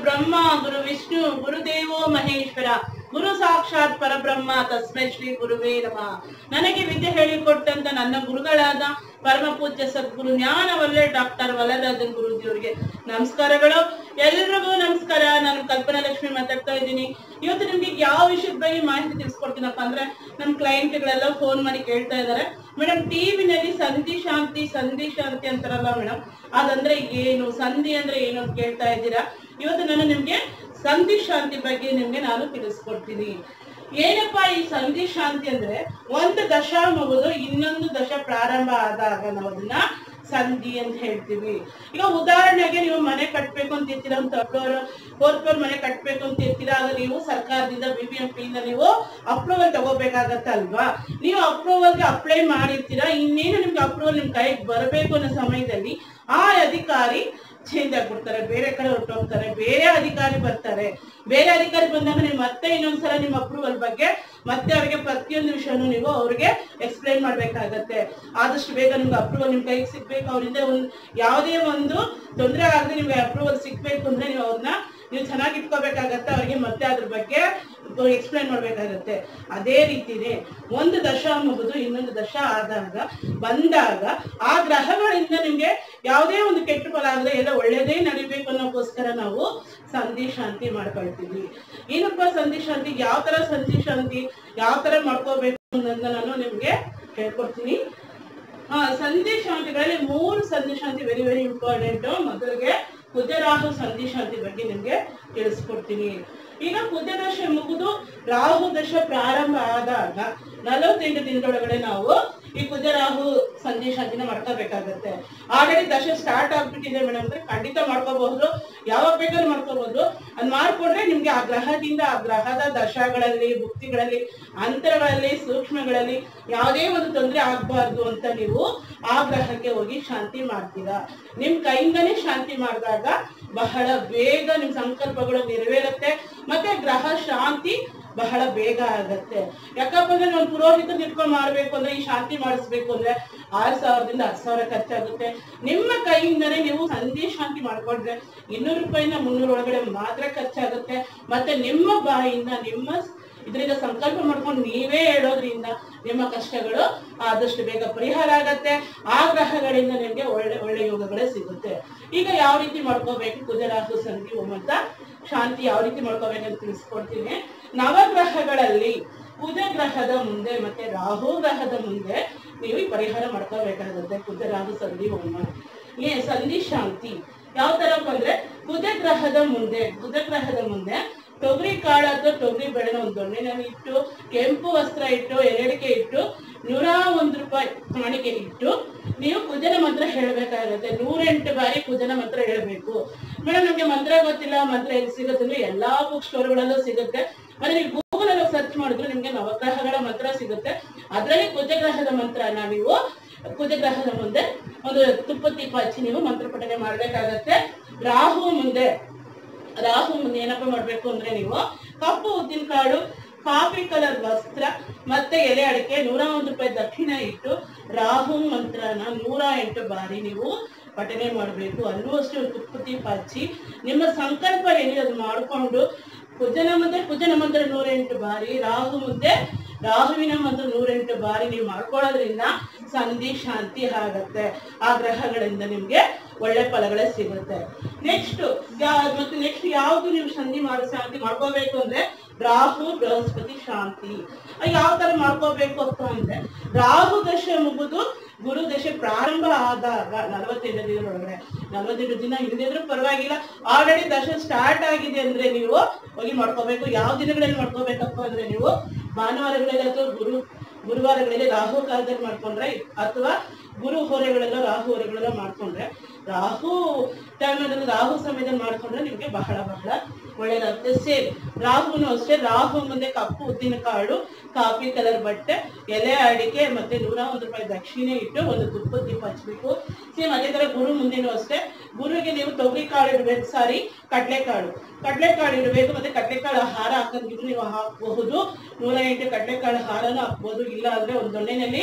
ಬ್ರಹ್ಮ ಗುರು ವಿಷ್ಣು ಗುರುದೇವೋ ಮಹೇಶ್ವರ ಗುರು ಸಾಕ್ಷಾತ್ ಪರಬ್ರಹ್ಮ ತಸ್ಮೈ ಶ್ರೀ ಗುರುವೇ ನಮಃ ನನಗೆ ವಿದ್ಯೆ ಹೇಳಿಕೊಟ್ಟಂತ ನನ್ನ ಗುರುಗಳಾದ ಪರಮ ಪೂಜ್ಯ ಸದ್ಗುರು ಜ್ಞಾನವಲ್ಲೇ ಡಾಕ್ಟರ್ ವಲ್ಲರಾಜನ್ ಗುರುಜಿಯವರಿಗೆ ನಮಸ್ಕಾರಗಳು ಎಲ್ರಿಗೂ ನಮಸ್ಕಾರ ನಾನು ಕಲ್ಪನಾ ಲಕ್ಷ್ಮಿ ಮಾತಾಡ್ತಾ ಇದ್ದೀನಿ ಇವತ್ತು ನಿಮ್ಗೆ ಯಾವ ವಿಷಯದ ಬಗ್ಗೆ ಮಾಹಿತಿ ತಿಳಿಸ್ಕೊಡ್ತೀನಪ್ಪ ಅಂದ್ರೆ ನಮ್ಮ ಕ್ಲೈಂಟ್ಗಳೆಲ್ಲ ಫೋನ್ ಮಾಡಿ ಕೇಳ್ತಾ ಇದ್ದಾರೆ ಮೇಡಮ್ ಟಿವಿನಲ್ಲಿ ಸಂಧಿ ಶಾಂತಿ ಸಂಧಿ ಶಾಂತಿ ಅಂತಾರಲ್ಲ ಮೇಡಮ್ ಅದಂದ್ರೆ ಏನು ಸಂಧಿ ಅಂದ್ರೆ ಏನು ಅಂತ ಕೇಳ್ತಾ ಇದ್ದೀರಾ ಇವತ್ತು ನಾನು ನಿಮ್ಗೆ ಸಂಧಿ ಶಾಂತಿ ಬಗ್ಗೆ ನಿಮ್ಗೆ ನಾನು ತಿಳಿಸ್ಕೊಡ್ತೀನಿ ಏನಪ್ಪಾ ಈ ಸಂಧಿ ಶಾಂತಿ ಅಂದ್ರೆ ಒಂದು ದಶ ಮುಗಿದು ಇನ್ನೊಂದು ದಶ ಪ್ರಾರಂಭ ಆದಾಗ ನಾವು ಅದನ್ನ ಸಂಧಿ ಅಂತ ಹೇಳ್ತೀವಿ ಈಗ ಉದಾಹರಣೆಗೆ ನೀವು ಮನೆ ಕಟ್ಬೇಕು ಅಂತ ಇರ್ತೀರಾ ಅಂತ ಫ್ಲೋರ್ ಫೋರ್ತ್ ಫ್ಲೋರ್ ಮನೆ ಕಟ್ಬೇಕು ಅಂತ ಇರ್ತೀರಾ ಆಗ ನೀವು ಸರ್ಕಾರದಿಂದ ಬಿ ಬಿ ಎಂ ಇಂದ ನೀವು ಅಪ್ರೂವಲ್ ತಗೋಬೇಕಾಗತ್ತಲ್ವಾ ನೀವು ಅಪ್ರೂವಲ್ಗೆ ಅಪ್ಲೈ ಮಾಡಿರ್ತೀರಾ ಇನ್ನೇನು ನಿಮ್ಗೆ ಅಪ್ರೂವಲ್ ನಿಮ್ ಕೈಗೆ ಬರಬೇಕು ಅನ್ನೋ ಸಮಯದಲ್ಲಿ ಆ ಅಧಿಕಾರಿ ಚೇಂಜ್ ಆಗ್ಬಿಡ್ತಾರೆ ಬೇರೆ ಕಡೆ ಹೊರಟೋಗ್ತಾರೆ ಬೇರೆ ಅಧಿಕಾರಿ ಬರ್ತಾರೆ ಬೇರೆ ಅಧಿಕಾರಿ ಬಂದಾಗ ನೀವು ಮತ್ತೆ ಇನ್ನೊಂದ್ಸಲ ನಿಮ್ಮ ಅಪ್ರೂವಲ್ ಬಗ್ಗೆ ಮತ್ತೆ ಅವರಿಗೆ ಪ್ರತಿಯೊಂದು ವಿಷಯನೂ ನೀವು ಅವ್ರಿಗೆ ಎಕ್ಸ್ಪ್ಲೈನ್ ಮಾಡ್ಬೇಕಾಗತ್ತೆ ಆದಷ್ಟು ಬೇಗ ನಿಮ್ಗೆ ಅಪ್ರೂವಲ್ ನಿಮ್ ಕೈಗೆ ಸಿಗ್ಬೇಕು ಅವರಿಂದ ಒಂದು ಯಾವುದೇ ಒಂದು ತೊಂದರೆ ಆಗದೆ ನಿಮ್ಗೆ ಅಪ್ರೂವಲ್ ಸಿಗ್ಬೇಕು ಅಂದ್ರೆ ನೀವು ಅವ್ರನ್ನ ನೀವು ಚೆನ್ನಾಗಿ ಇಟ್ಕೋಬೇಕಾಗತ್ತೆ ಅವ್ರಿಗೆ ಮತ್ತೆ ಅದ್ರ ಬಗ್ಗೆ ಎಕ್ಸ್ಪ್ಲೈನ್ ಮಾಡ್ಬೇಕಾಗತ್ತೆ ಅದೇ ರೀತಿನೇ ಒಂದು ದಶ ಮುಗಿದು ಇನ್ನೊಂದು ದಶ ಆದಾಗ ಬಂದಾಗ ಆ ಗ್ರಹಗಳಿಂದ ನಿಮ್ಗೆ ಯಾವುದೇ ಒಂದು ಕೆಟ್ಟ ಫಲ ಆಗದೆ ಎಲ್ಲ ಒಳ್ಳೇದೇ ನಡಿಬೇಕು ಅನ್ನೋಕ್ಕೋಸ್ಕರ ನಾವು ಸಂಧಿ ಶಾಂತಿ ಮಾಡ್ಕೊಳ್ತೀವಿ ಏನಪ್ಪ ಸಂಧಿ ಶಾಂತಿ ಯಾವ ತರ ಸಂಧಿ ಶಾಂತಿ ಯಾವ ತರ ಮಾಡ್ಕೋಬೇಕು ಅನ್ನೋದನ್ನ ನಾನು ನಿಮ್ಗೆ ಹೇಳ್ಕೊಡ್ತೀನಿ ಹಾ ಸಂಧಿ ಶಾಂತಿಗಳಲ್ಲಿ ಮೂರು ಸಂಧಿ ಶಾಂತಿ ವೆರಿ ವೆರಿ ಇಂಪಾರ್ಟೆಂಟ್ ಮೊದಲಿಗೆ ಕುಜರಾಹು ಸಂಧಿ ಶಾಂತಿ ಬಗ್ಗೆ ನಿಮ್ಗೆ ತಿಳಿಸ್ಕೊಡ್ತೀನಿ ಈಗ ಕುಜ ದಶ ಮುಗಿದು ರಾಹು ದಶ ಪ್ರಾರಂಭ ಆದಾಗ ನಲವತ್ತೆಂಟು ದಿನದೊಳಗಡೆ ನಾವು ಈ ಕುಜರಾಹು ಸಂಧಿ ಶಾಂತಿನ ಮಾಡ್ಕೋಬೇಕಾಗತ್ತೆ ಆಲ್ರೆಡಿ ದಶ ಸ್ಟಾರ್ಟ್ ಆಗ್ಬಿಟ್ಟಿದೆ ಮೇಡಮ್ ಅಂದ್ರೆ ಖಂಡಿತ ಮಾಡ್ಕೋಬಹುದು ಯಾವಾಗ ಬೇಕಾದ್ರೂ ಮಾಡ್ಕೋಬಹುದು ಅದ್ ಮಾಡ್ಕೊಂಡ್ರೆ ನಿಮ್ಗೆ ಆ ಗ್ರಹದಿಂದ ಆ ಗ್ರಹದ ದಶಗಳಲ್ಲಿ ಭುಕ್ತಿಗಳಲ್ಲಿ ಅಂತರಗಳಲ್ಲಿ ಸೂಕ್ಷ್ಮಗಳಲ್ಲಿ ಯಾವುದೇ ಒಂದು ತೊಂದರೆ ಆಗ್ಬಾರ್ದು ಅಂತ ನೀವು ಆ ಗ್ರಹಕ್ಕೆ ಹೋಗಿ ಶಾಂತಿ ಮಾಡ್ತೀರಾ ನಿಮ್ ಕೈಯಿಂದನೇ ಶಾಂತಿ ಮಾಡಿದಾಗ ಬಹಳ ಬೇಗ ನಿಮ್ ಸಂಕಲ್ಪಗಳು ನೆರವೇರುತ್ತೆ ಮತ್ತೆ ಗ್ರಹ ಶಾಂತಿ ಬಹಳ ಬೇಗ ಆಗತ್ತೆ ಯಾಕಪ್ಪ ಅಂದ್ರೆ ನಾವು ಪುರೋಹಿತನ ಇಟ್ಕೊಂಡು ಮಾಡ್ಬೇಕು ಅಂದ್ರೆ ಈ ಶಾಂತಿ ಮಾಡಿಸ್ಬೇಕು ಅಂದ್ರೆ ಆರ್ ಸಾವಿರದಿಂದ ಹತ್ತು ಸಾವಿರ ಖರ್ಚಾಗುತ್ತೆ ನಿಮ್ಮ ಕೈಯಿಂದನೇ ನೀವು ಸಂಧಿ ಶಾಂತಿ ಮಾಡ್ಕೊಂಡ್ರೆ ಇನ್ನೂರು ರೂಪಾಯಿನ ಮುನ್ನೂರ ಒಳಗಡೆ ಮಾತ್ರ ಖರ್ಚಾಗುತ್ತೆ ಮತ್ತೆ ನಿಮ್ಮ ಬಾಯಿಂದ ನಿಮ್ಮ ಇದರಿಂದ ಸಂಕಲ್ಪ ಮಾಡ್ಕೊಂಡು ನೀವೇ ಹೇಳೋದ್ರಿಂದ ನಿಮ್ಮ ಕಷ್ಟಗಳು ಆದಷ್ಟು ಬೇಗ ಪರಿಹಾರ ಆಗತ್ತೆ ಆ ಗ್ರಹಗಳಿಂದ ನಿಮ್ಗೆ ಒಳ್ಳೆ ಒಳ್ಳೆ ಯೋಗಗಳೇ ಸಿಗುತ್ತೆ ಈಗ ಯಾವ ರೀತಿ ಮಾಡ್ಕೋಬೇಕು ಕುಜರಾಹು ಸಂಧಿ ಹೋಮಂತ ಶಾಂತಿ ಯಾವ ರೀತಿ ಮಾಡ್ಕೋಬೇಕಂತ ತಿಳಿಸ್ಕೊಡ್ತೀನಿ ನವಗ್ರಹಗಳಲ್ಲಿ ಕುಜ ಗ್ರಹದ ಮುಂದೆ ಮತ್ತೆ ರಾಹು ಗ್ರಹದ ಮುಂದೆ ನೀವು ಈ ಪರಿಹಾರ ಮಾಡ್ಕೋಬೇಕಾಗುತ್ತೆ ಕುಜ ರಾಹು ಸಂಧಿ ಹೋಮ ಏ ಸಂಧಿ ಶಾಂತಿ ಯಾವ ತರ ಅಂದ್ರೆ ಕುಜ ಗ್ರಹದ ಮುಂದೆ ಕುಜ ಗ್ರಹದ ಮುಂದೆ ತೊಗರಿ ಕಾಳು ಅಥವಾ ತೊಗರಿ ಬೆಳೆನ ಒಂದು ದೊಣ್ಣೆನಲ್ಲಿ ಇಟ್ಟು ಕೆಂಪು ವಸ್ತ್ರ ಇಟ್ಟು ಎರಡಿಕೆ ಇಟ್ಟು ನೂರ ಒಂದು ರೂಪಾಯಿ ಕಾಣಿಕೆ ಇಟ್ಟು ನೀವು ಕುಜನ ಮಂತ್ರ ಹೇಳ್ಬೇಕಾಗುತ್ತೆ ನೂರೆಂಟು ಬಾರಿ ಕುಜನ ಮಂತ್ರ ಹೇಳ್ಬೇಕು ಮೇಡಮ್ ನಮ್ಗೆ ಮಂತ್ರ ಗೊತ್ತಿಲ್ಲ ಮಂತ್ರ ಎಲ್ಲಿ ಸಿಗುತ್ತೆ ಅಂದ್ರೆ ಎಲ್ಲಾ ಬುಕ್ ಸ್ಟೋರ್ಗಳಲ್ಲೂ ಸಿಗುತ್ತೆ ಮತ್ತೆ ನೀವು ಗೂಗಲ್ ಅಲ್ಲಿ ಸರ್ಚ್ ಮಾಡಿದ್ರೆ ನಿಮ್ಗೆ ನವಗ್ರಹಗಳ ಮಂತ್ರ ಸಿಗುತ್ತೆ ಅದರಲ್ಲಿ ಕುಜಗ್ರಹದ ಮಂತ್ರನ ನೀವು ಕುಜಗ್ರಹದ ಮುಂದೆ ಒಂದು ತುಪ್ಪ ದೀಪ ಹಚ್ಚಿ ನೀವು ಮಂತ್ರ ಪಠನೆ ಮಾಡ್ಬೇಕಾಗತ್ತೆ ರಾಹು ಮುಂದೆ ರಾಹು ಮುಂದೆ ಏನಪ್ಪ ಮಾಡ್ಬೇಕು ಅಂದ್ರೆ ನೀವು ಕಪ್ಪು ಉದ್ದಿನ ಕಾಳು ಕಾಫಿ ಕಲರ್ ವಸ್ತ್ರ ಮತ್ತೆ ಎಲೆ ಅಡಿಕೆ ನೂರ ಒಂದು ರೂಪಾಯಿ ದಕ್ಷಿಣ ಇಟ್ಟು ರಾಹು ಮಂತ್ರನ ನೂರ ಎಂಟು ಬಾರಿ ನೀವು ಪಠನೆ ಮಾಡಬೇಕು ಅಲ್ಲೂ ಅಷ್ಟೇ ಒಂದು ತುಪ್ಪ ದೀಪ ಹಚ್ಚಿ ನಿಮ್ಮ ಸಂಕಲ್ಪ ಏನಿದೆ ಅದು ಮಾಡಿಕೊಂಡು ಕುಜನ ಮುಂದೆ ಕುಜನ ಮಂತ್ರ ನೂರೆಂಟು ಬಾರಿ ರಾಹು ಮುಂದೆ ರಾಹುವಿನ ಮಂತ್ರ ನೂರೆಂಟು ಬಾರಿ ನೀವು ಮಾಡ್ಕೊಳ್ಳೋದ್ರಿಂದ ಸಂಧಿ ಶಾಂತಿ ಆಗತ್ತೆ ಆ ಗ್ರಹಗಳಿಂದ ನಿಮ್ಗೆ ಒಳ್ಳೆ ಫಲಗಳೇ ಸಿಗುತ್ತೆ ನೆಕ್ಸ್ಟ್ ಮತ್ತೆ ನೆಕ್ಸ್ಟ್ ಯಾವ್ದು ನೀವು ಸಂಧಿ ಮಾಡೋ ಶಾಂತಿ ಮಾಡ್ಕೋಬೇಕು ಅಂದ್ರೆ ರಾಹು ಬೃಹಸ್ಪತಿ ಶಾಂತಿ ಯಾವ ತರ ಮಾಡ್ಕೋಬೇಕು ಅಂತ ಅಂದ್ರೆ ರಾಹು ದಶೆ ಮುಗಿದು ಗುರು ದಶೆ ಪ್ರಾರಂಭ ಆದಾಗ ನಲವತ್ತೆಂಟು ದಿನದೊಳಗಡೆ ನಲವತ್ತೆಂಟು ದಿನ ಹಿಂದಿದ್ರು ಪರವಾಗಿಲ್ಲ ಆಲ್ರೆಡಿ ದಶೆ ಸ್ಟಾರ್ಟ್ ಆಗಿದೆ ಅಂದ್ರೆ ನೀವು ಹೋಗಿ ಮಾಡ್ಕೋಬೇಕು ಯಾವ ದಿನಗಳಲ್ಲಿ ಮಾಡ್ಕೋಬೇಕಪ್ಪ ಅಂದ್ರೆ ನೀವು ಭಾನುವಾರಗಳಲ್ಲಿ ಅಥವಾ ಗುರು ಗುರುವಾರಗಳಲ್ಲಿ ರಾಹು ಕಾಲದಲ್ಲಿ ಮಾಡ್ಕೊಂಡ್ರೆ ಅಥವಾ ಗುರು ಹೊರೆಗಳೆಲ್ಲ ರಾಹು ಹೊರೆಗಳೆಲ್ಲ ಮಾಡ್ಕೊಂಡ್ರೆ ರಾಹು ಟೈಮಲ್ಲಿ ರಾಹು ಸಮಯದಲ್ಲಿ ಮಾಡ್ಕೊಂಡ್ರೆ ನಿಮ್ಗೆ ಬಹಳ ಬಹಳ ಒಳ್ಳೇದಾಗುತ್ತೆ ಸೇಮ್ ರಾಹುನು ಅಷ್ಟೇ ರಾಹು ಮುಂದೆ ಕಪ್ಪು ಉದ್ದಿನ ಕಾಳು ಕಾಫಿ ಕಲರ್ ಬಟ್ಟೆ ಎಲೆ ಅಡಿಕೆ ಮತ್ತೆ ನೂರ ಒಂದು ರೂಪಾಯಿ ದಕ್ಷಿಣೆ ಇಟ್ಟು ಒಂದು ತುಪ್ಪದ ದೀಪ ಹಚ್ಬೇಕು ಸೇಮ್ ಅದೇ ತರ ಗುರು ಮುಂದೆನೂ ಅಷ್ಟೇ ಗುರುವಿಗೆ ನೀವು ತೊಗರಿ ಕಾಳು ಇಡಬೇಕು ಸಾರಿ ಕಡಲೆಕಾಳು ಕಡಲೆಕಾಳು ಇಡಬೇಕು ಮತ್ತೆ ಕಡಲೆಕಾಳು ಹಾರ ಹಾಕೋದಿದ್ರು ನೀವು ಹಾಕಬಹುದು ನೂರ ಎಂಟು ಕಡಲೆಕಾಳು ಹಾರನೂ ಹಾಕ್ಬೋದು ಇಲ್ಲ ಅಂದ್ರೆ ಒಂದು ದೊಣ್ಣೆನಲ್ಲಿ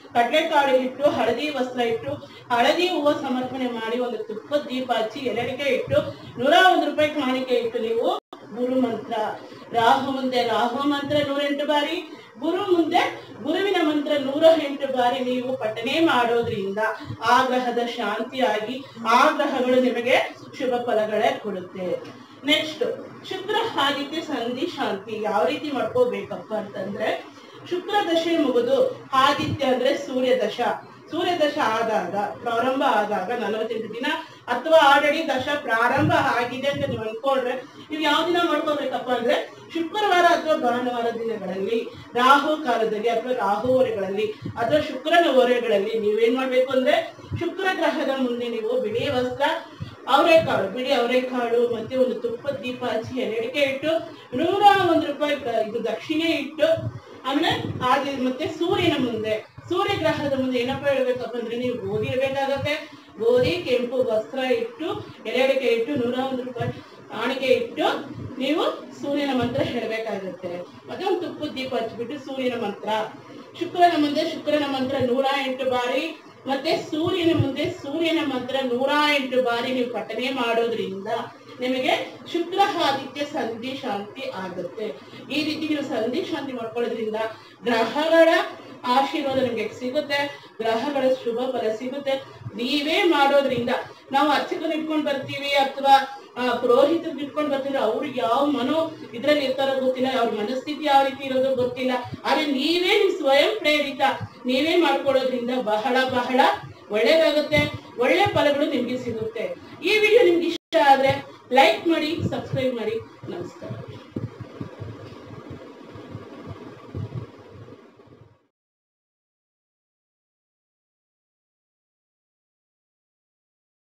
ಕಡಲೆಕಾಳು ಇಟ್ಟು ಹಳದಿ ವಸ್ತ್ರ ಇಟ್ಟು ಹಳದಿ ಹೂವು ಸಮರ್ಪಣೆ ಮಾಡಿ ಒಂದು ತುಪ್ಪದ ದೀಪ ಹಚ್ಚಿ ಎಲೆಡಿಕೆ ಇಟ್ಟು ನೂರ ಒಂದು ರೂಪಾಯಿ ಕಾಣಿಕೆ ಇಟ್ಟು ನೀವು ಗುರು ಮಂತ್ರ ರಾಹು ಮುಂದೆ ರಾಹು ಮಂತ್ರ ನೂರೆಂಟು ಬಾರಿ ಗುರು ಮುಂದೆ ಗುರುವಿನ ಮಂತ್ರ ನೂರ ಎಂಟು ಬಾರಿ ನೀವು ಪಠನೆ ಮಾಡೋದ್ರಿಂದ ಆ ಗ್ರಹದ ಶಾಂತಿಯಾಗಿ ಆ ಗ್ರಹಗಳು ನಿಮಗೆ ಶುಭ ಫಲಗಳೇ ಕೊಡುತ್ತೆ ನೆಕ್ಸ್ಟ್ ಶುಕ್ರ ಆದಿತ್ಯ ಸಂಧಿ ಶಾಂತಿ ಯಾವ ರೀತಿ ಮಾಡ್ಕೋಬೇಕಪ್ಪ ಅಂತಂದ್ರೆ ಶುಕ್ರ ದಶೆ ಮುಗಿದು ಆದಿತ್ಯ ಅಂದ್ರೆ ಸೂರ್ಯ ದಶ ಸೂರ್ಯ ದಶ ಆದಾಗ ಪ್ರಾರಂಭ ಆದಾಗ ನಲವತ್ತೆಂಟು ದಿನ ಅಥವಾ ಆಲ್ರೆಡಿ ದಶ ಪ್ರಾರಂಭ ಆಗಿದೆ ಅಂತ ನೀವು ಅನ್ಕೊಂಡ್ರೆ ನೀವು ಯಾವ ದಿನ ಮಾಡ್ಕೋಬೇಕಪ್ಪ ಅಂದ್ರೆ ಶುಕ್ರವಾರ ಅಥವಾ ಭಾನುವಾರ ದಿನಗಳಲ್ಲಿ ರಾಹು ಕಾಲದಲ್ಲಿ ಅಥವಾ ರಾಹು ಹೊರೆಗಳಲ್ಲಿ ಅಥವಾ ಶುಕ್ರನ ಹೊರೆಗಳಲ್ಲಿ ನೀವೇನ್ ಮಾಡ್ಬೇಕು ಅಂದ್ರೆ ಶುಕ್ರ ಗ್ರಹದ ಮುಂದೆ ನೀವು ಬಿಳಿ ವಸ್ತ್ರ ಅವರೆಕಾಳು ಬಿಳಿ ಅವರೆಕಾಳು ಮತ್ತೆ ಒಂದು ತುಪ್ಪದ ದೀಪ ಹಚ್ಚಿ ಎಲೆಡಿಕೆ ಇಟ್ಟು ನೂರ ಒಂದು ರೂಪಾಯಿ ಕ- ಇದು ದಕ್ಷಿಣೆ ಇಟ್ಟು ಆಮೇಲೆ ಹಾಗೆ ಮತ್ತೆ ಸೂರ್ಯನ ಮುಂದೆ ಸೂರ್ಯ ಗ್ರಹದ ಮುಂದೆ ಏನಪ್ಪ ಹೇಳ್ಬೇಕಪ್ಪ ಅಂದ್ರೆ ನೀವು ಗೋಧಿ ಇರ್ಬೇಕಾಗತ್ತೆ ಗೋಧಿ ಕೆಂಪು ವಸ್ತ್ರ ಇಟ್ಟು ಎಲೆಡಿಕೆ ಇಟ್ಟು ನೂರ ಒಂದು ರೂಪಾಯಿ ಕಾಣಿಕೆ ಇಟ್ಟು ನೀವು ಸೂರ್ಯನ ಮಂತ್ರ ಹೇಳಬೇಕಾಗುತ್ತೆ ಮತ್ತೆ ಒಂದು ತುಪ್ಪದ ದೀಪ ಹಚ್ಬಿಟ್ಟು ಸೂರ್ಯನ ಮಂತ್ರ ಶುಕ್ರನ ಮುಂದೆ ಶುಕ್ರನ ಮಂತ್ರ ನೂರ ಎಂಟು ಬಾರಿ ಮತ್ತೆ ಸೂರ್ಯನ ಮುಂದೆ ಸೂರ್ಯನ ಮಂತ್ರ ನೂರ ಎಂಟು ಬಾರಿ ನೀವು ಪಠನೆ ಮಾಡೋದ್ರಿಂದ ನಿಮಗೆ ಶುಕ್ರ ಆದಿತ್ಯ ಸಂಧಿ ಶಾಂತಿ ಆಗುತ್ತೆ ಈ ರೀತಿ ನೀವು ಸಂಧಿ ಶಾಂತಿ ಮಾಡ್ಕೊಳ್ಳೋದ್ರಿಂದ ಗ್ರಹಗಳ ಆಶೀರ್ವಾದ ನಿಮ್ಗೆ ಸಿಗುತ್ತೆ ಗ್ರಹಗಳ ಶುಭ ಫಲ ಸಿಗುತ್ತೆ ನೀವೇ ಮಾಡೋದ್ರಿಂದ ನಾವು ಅರ್ಚಕನ ಇಟ್ಕೊಂಡ್ ಬರ್ತೀವಿ ಅಥವಾ ಪುರೋಹಿತರು ಇಟ್ಕೊಂಡ್ ಬರ್ತೀವಿ ಅವ್ರು ಯಾವ ಮನೋ ಇದ್ರಲ್ಲಿ ಇರ್ತಾರೋ ಗೊತ್ತಿಲ್ಲ ಅವ್ರ ಮನಸ್ಥಿತಿ ಯಾವ ರೀತಿ ಇರೋದು ಗೊತ್ತಿಲ್ಲ ಆದ್ರೆ ನೀವೇ ನಿಮ್ ಸ್ವಯಂ ಪ್ರೇರಿತ ನೀವೇ ಮಾಡ್ಕೊಳ್ಳೋದ್ರಿಂದ ಬಹಳ ಬಹಳ ಒಳ್ಳೇದಾಗುತ್ತೆ ಒಳ್ಳೆ ಫಲಗಳು ನಿಮ್ಗೆ ಸಿಗುತ್ತೆ ಈ ವಿಡಿಯೋ ನಿಮ್ಗೆ ಇಷ್ಟ ಆದ್ರೆ ಲೈಕ್ ಮಾಡಿ ಸಬ್ಸ್ಕ್ರೈಬ್ ಮಾಡಿ ನಮಸ್ಕಾರ